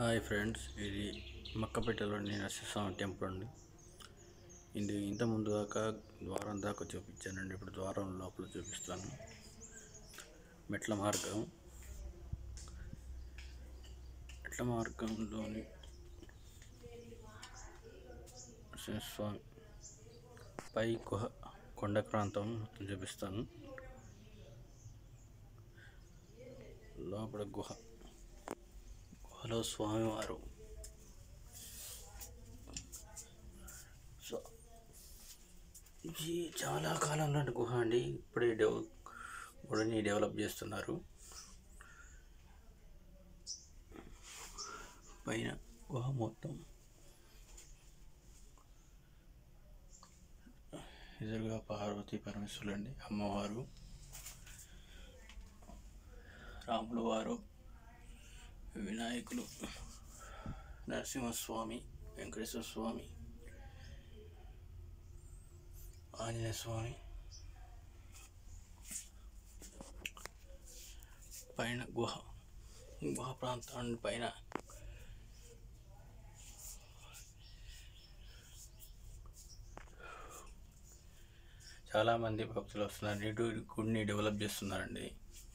hi friends ఇది మక్కపేటలోని Narasimhaswamy temple అండి ఇది ఇంత ముందు దాకా ద్వారం దాకా చూపించానండి ఇప్పుడు ద్వారం లోపల చూపిస్తాను మెట్ల మార్గం మెట్ల మార్గంలోని నరసింహస్వామి పై గుహ కొండ ప్రాంతం మొత్తం చూపిస్తాను లోపల గుహ గుహలో స్వామివారు సో ఇది చాలా కాలం నాటి గుహ అండి ఇప్పుడే డెవ గుడిని డెవలప్ చేస్తున్నారు పైన గుహ మొత్తం ఎదురుగా పార్వతీ పరమేశ్వరులు అండి అమ్మవారు రాములు వారు వినాయకులు నరసింహస్వామి వెంకటేశ్వర స్వామి ఆంజనేయ స్వామి పైన గుహ గుహ ప్రాంతాన్ని పైన చాలామంది భక్తులు వస్తున్నారు ఇటు గుడిని డెవలప్ చేస్తున్నారండి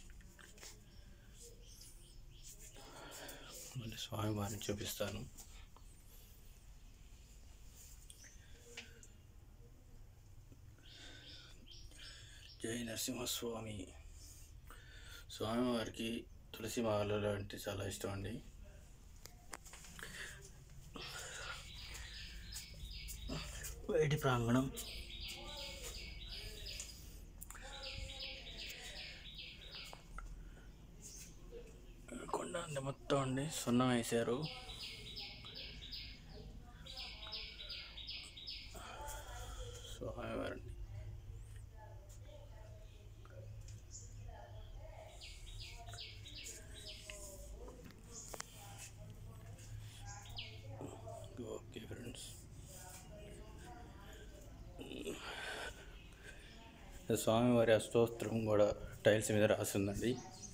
మళ్ళీ స్వామివారిని చూపిస్తాను జై నరసింహస్వామి స్వామివారికి తులసి మాలలు అంటే చాలా ఇష్టం అండి బయటి ప్రాంగణం కొండ అండి మొత్తం అండి సున్నం వేశారు స్వామివారిని ఓకే ఫ్రెండ్స్ స్వామివారి అష్టోత్తరం కూడా టైల్స్ మీద రాసిందండి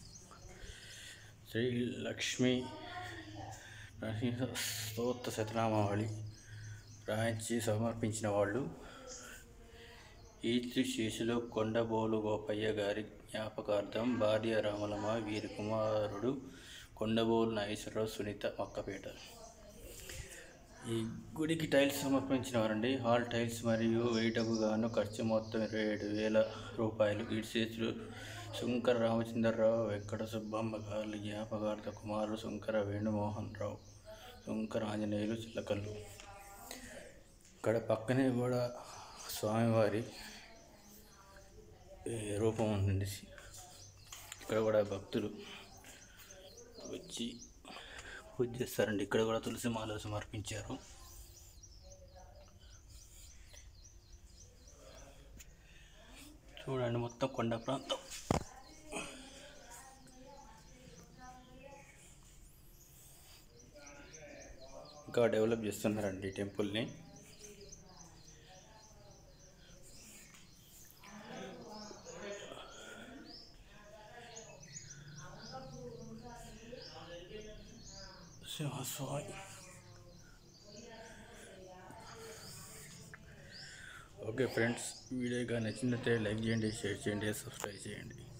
శ్రీ లక్ష్మీ నరసింహ స్తోత్ర శతనామావళి రాయించి సమర్పించిన వాళ్ళు ఈతి శేషులు కొండబోలు గోపయ్య గారి జ్ఞాపకార్థం భార్య రామలమ్మ వీరి కుమారుడు కొండబోలు నాగేశ్వరరావు సునీత మక్కపేట ఈ గుడికి టైల్స్ సమర్పించిన వారండి హాల్ టైల్స్ మరియు వేయటకు గాను ఖర్చు మొత్తం ఇరవై ఏడు వేల రూపాయలు ఇటు చేతులు శంకర రామచంద్రరావు వెంకట సుబ్బమ్మ గారు జ్ఞాపకార్థ కుమారుడు శంకర వేణుమోహన్ రావు శంకర ఆంజనేయులు చిలకల్లు ఇక్కడ పక్కనే కూడా స్వామివారి ఏ, రూపం ఉందండి ఇక్కడ కూడా భక్తులు వచ్చి పూజ చేస్తారండి ఇక్కడ కూడా తులసి మాల సమర్పించారు చూడండి మొత్తం కొండ ప్రాంతం ఇంకా డెవలప్ చేస్తున్నారండి ఈ టెంపుల్ని సింహస్వామి ఓకే ఫ్రెండ్స్ వీడియో కానీ నచ్చినట్లయితే లైక్ చేయండి షేర్ చేయండి సబ్స్క్రైబ్ చేయండి